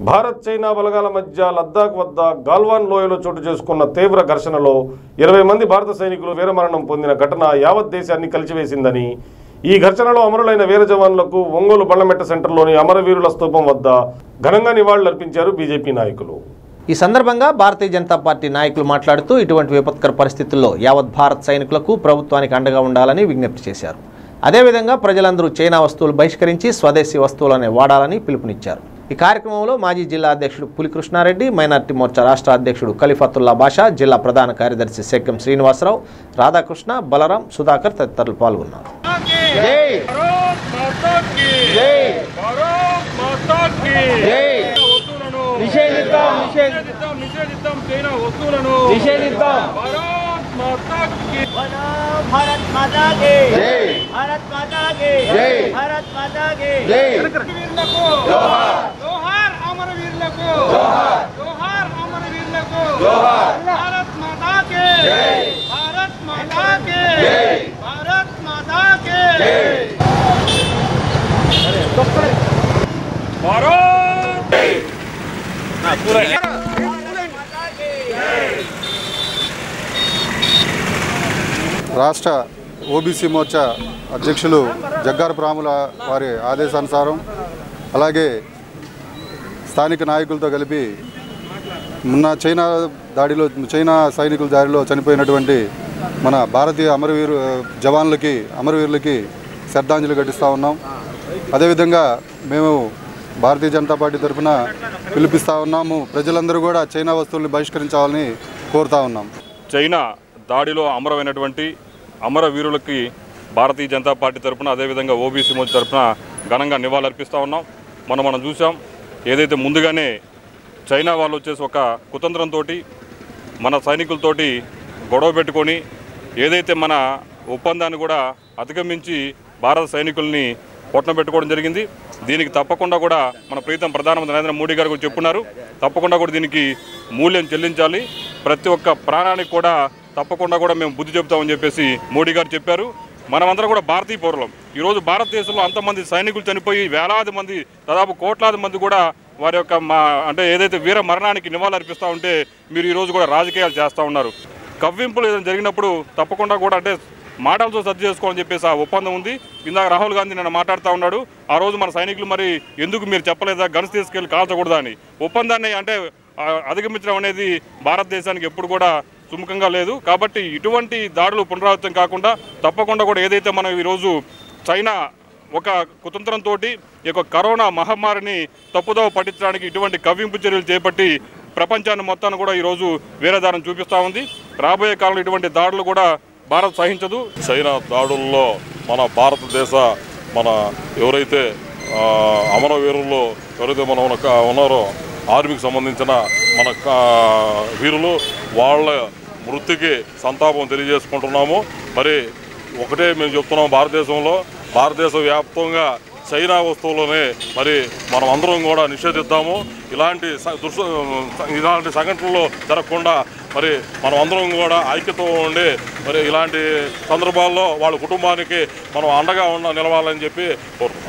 Bharat China బలగాల మధ్య లద్దాఖ్ వద్ద గాల్వాన్ లోయలో చోటు చేసుకున్న తీవ్ర ఘర్షణలో ఇరవై మంది భారత సైనికులు వీరమరణం పొందిన ఘటన యావత్ దేశాన్ని కలిచివేసిందని ఈ ఘర్షణలో అమరులైన వీర జవాన్లకు ఒంగోలు బళ్ళమెట్ట సెంటర్లోని అమరవీరుల స్తూపం వద్ద ఘనంగా నివాళులర్పించారు బీజేపీ నాయకులు ఈ సందర్భంగా భారతీయ జనతా పార్టీ నాయకులు మాట్లాడుతూ ఇటువంటి విపత్కర పరిస్థితుల్లో యావత్ భారత్ సైనికులకు ప్రభుత్వానికి అండగా ఉండాలని విజ్ఞప్తి చేశారు అదేవిధంగా ప్రజలందరూ చైనా వస్తువులు బహిష్కరించి స్వదేశీ వస్తువులనే వాడాలని పిలుపునిచ్చారు ఈ కార్యక్రమంలో మాజీ జిల్లా అధ్యక్షుడు పులి కృష్ణారెడ్డి మైనార్టీ మోర్చా రాష్ట్ర అధ్యక్షుడు ఖలీఫతుల్లా బాషా జిల్లా ప్రధాన కార్యదర్శి సెక్కం శ్రీనివాసరావు రాధాకృష్ణ బలరాం సుధాకర్ తదితరులు పాల్గొన్నారు నిషేధిద్దాం నిషేధిద్దాం నిషేధిద్దాం చైనా వస్తువులను నిషేధిద్దాం भारत माता की भारत माता की भारत माता की వీరులకు జోహార్ అమరవీరులకు జోహార్ అమరవీరులకు భారత్ మాతా కే భారత్ మాతా కే భారత్ మాతా కే రాష్ట్ర ఓబీసీ మోర్చా అధ్యక్షులు జగ్గారపు రాముల వారి ఆదేశానుసారం అలాగే స్థానిక నాయకులతో కలిపి మొన్న చైనా దాడిలో చైనా సైనికుల దాడిలో చనిపోయినటువంటి మన భారతీయ అమరవీరు జవాన్లకి అమరవీరులకి శ్రద్ధాంజలి ఘటిస్తూ ఉన్నాం అదేవిధంగా మేము భారతీయ జనతా పార్టీ తరఫున పిలిపిస్తూ ఉన్నాము ప్రజలందరూ కూడా చైనా వస్తువుల్ని బహిష్కరించాలని కోరుతా ఉన్నాం చైనా దాడిలో అమరమైనటువంటి అమర వీరులకి భారతీయ జనతా పార్టీ తరఫున అదేవిధంగా ఓబీసీ మోర్చా తరఫున ఘనంగా నివాళులర్పిస్తూ ఉన్నాం మనం మనం చూసాం ఏదైతే ముందుగానే చైనా వాళ్ళు వచ్చేసి ఒక కుతంత్రంతో మన సైనికులతోటి గొడవ పెట్టుకొని ఏదైతే మన ఒప్పందాన్ని కూడా అధిగమించి భారత సైనికుల్ని పొట్టన పెట్టుకోవడం జరిగింది దీనికి తప్పకుండా కూడా మన ప్రీతం ప్రధానమంత్రి నరేంద్ర మోడీ గారు కూడా చెప్పున్నారు తప్పకుండా కూడా దీనికి మూల్యం చెల్లించాలి ప్రతి ఒక్క ప్రాణానికి కూడా తప్పకుండా కూడా మేము బుద్ధి చెబుతామని చెప్పేసి మోడీ గారు చెప్పారు మనమందరం కూడా భారతీయ పౌరులం ఈరోజు భారతదేశంలో అంతమంది సైనికులు చనిపోయి వేలాది మంది దాదాపు కోట్లాది మంది కూడా వారి యొక్క మా అంటే ఏదైతే వీర మరణానికి నివాళులు అర్పిస్తూ ఉంటే మీరు ఈరోజు కూడా రాజకీయాలు చేస్తూ ఉన్నారు కవ్వింపులు ఏదైనా జరిగినప్పుడు తప్పకుండా కూడా అంటే మాటలతో సర్ది చేసుకోవాలని చెప్పేసి ఆ ఒప్పందం ఉంది ఇందాక రాహుల్ గాంధీ నిన్న మాట్లాడుతూ ఉన్నాడు ఆ రోజు మన సైనికులు మరి ఎందుకు మీరు చెప్పలేదా గన్స్ తీసుకెళ్ళి కాల్చకూడదా అని ఒప్పందాన్ని అంటే ఆ, అధిగమించడం అనేది భారతదేశానికి ఎప్పుడు కూడా సుముఖంగా లేదు కాబట్టి ఇటువంటి దాడులు పునరావృతం కాకుండా తప్పకుండా కూడా ఏదైతే మనం ఈరోజు చైనా ఒక కుతంత్రంతో ఈ యొక్క కరోనా మహమ్మారిని తప్పుదోవ పట్టించడానికి ఇటువంటి కవ్వింపు చర్యలు చేపట్టి ప్రపంచాన్ని మొత్తాన్ని కూడా ఈరోజు వేరేదారం చూపిస్తూ ఉంది రాబోయే కాలంలో ఇటువంటి దాడులు కూడా భారత్ సహించదు చైనా దాడుల్లో మన భారతదేశ మన ఎవరైతే ఆ, అమరవీరుల్లో ఎవరైతే మన ఉన్న- ఉన్నారో ఆర్మీకి సంబంధించిన మన కా- వీరులు వాళ్ళ మృతికి సంతాపం తెలియజేసుకుంటున్నాము మరి ఒకటే మేము చెప్తున్నాం భారతదేశంలో భారతదేశ వ్యాప్తంగా చైనా వస్తువులని మరి మనం అందరం కూడా నిషేధిద్దాము ఇలాంటి స- దుర్స ఇలాంటి సంఘటనలు జరగకుండా మరి మనం అందరం కూడా ఐక్యతో ఉండి మరి ఇలాంటి సందర్భాల్లో వాళ్ళ కుటుంబానికి మనం అండగా ఉన్న నిలవాలని చెప్పి కోరుతున్నాం